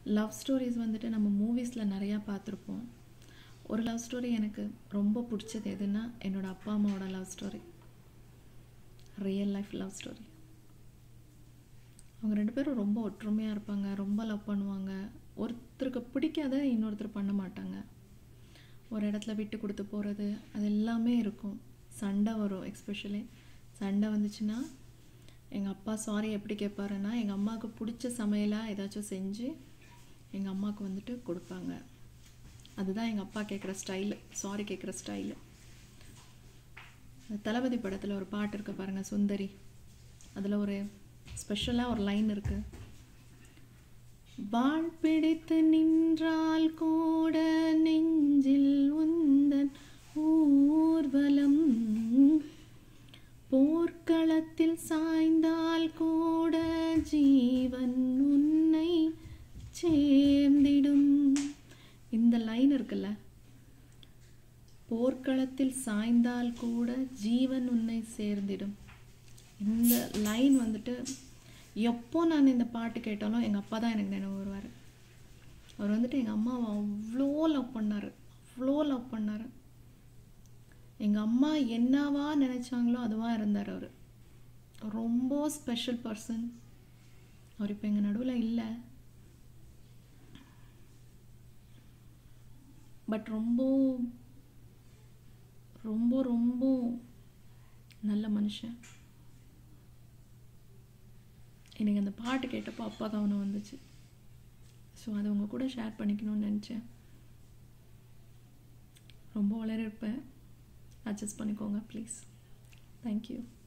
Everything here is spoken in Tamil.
லவ் ஸ்டோரிஸ் வந்துட்டு நம்ம மூவிஸில் நிறையா பார்த்துருப்போம் ஒரு லவ் ஸ்டோரி எனக்கு ரொம்ப பிடிச்சது எதுன்னா என்னோட அப்பா அம்மாவோட love story real life love story அவங்க ரெண்டு பேரும் ரொம்ப ஒற்றுமையாக இருப்பாங்க ரொம்ப லவ் பண்ணுவாங்க ஒருத்தருக்கு பிடிக்காத இன்னொருத்தர் பண்ண மாட்டாங்க ஒரு இடத்துல விட்டு கொடுத்து போகிறது அது எல்லாமே இருக்கும் சண்டை வரும் எக்ஸ்பெஷலி சண்டை வந்துச்சுன்னா எங்கள் அப்பா சாரி எப்படி கேட்பாருன்னா எங்கள் அம்மாவுக்கு பிடிச்ச சமையலாக ஏதாச்சும் செஞ்சு எங்கள் அம்மாவுக்கு வந்துட்டு கொடுப்பாங்க அதுதான் எங்கள் அப்பா கேட்குற ஸ்டைலு சாரி கேட்குற ஸ்டைலு தளபதி படத்தில் ஒரு பாட்டு இருக்கு பாருங்கள் சுந்தரி அதில் ஒரு ஸ்பெஷலாக ஒரு லைன் இருக்குது வாழ் பிடித்து நின்றால் கூட நெஞ்சில் உந்தன் ஊர்வலம் போர்க்களத்தில் சாய்ந்தால் கூட ஜீவன் உன்னை சேர்ந்திடும் இந்த லைன் இருக்குல்ல போர்க்களத்தில் சாய்ந்தால் கூட ஜீவன் உன்னை சேர்ந்திடும் இந்த லைன் வந்துட்டு எப்போ நான் இந்த பாட்டு கேட்டாலும் எங்கள் அப்பா தான் எனக்கு நினைவு வருவார் அவர் வந்துட்டு எங்கள் அம்மாவை அவ்வளோ லவ் பண்ணார் அவ்வளோ லவ் பண்ணார் எங்கள் அம்மா என்னவா நினச்சாங்களோ அதுவாக இருந்தார் அவர் ரொம்ப ஸ்பெஷல் பர்சன் அவர் இப்போ எங்கள் நடுவில் இல்லை பட் ரொம்ப ரொம்ப ரொம்ப நல்ல மனுஷன் எனக்கு அந்த பாட்டு கேட்டப்போ அப்பா கவனம் வந்துச்சு ஸோ அதை உங்கள் கூட ஷேர் பண்ணிக்கணும்னு நினச்சேன் ரொம்ப வளர இருப்பேன் அட்ஜஸ்ட் பண்ணிக்கோங்க ப்ளீஸ் தேங்க்யூ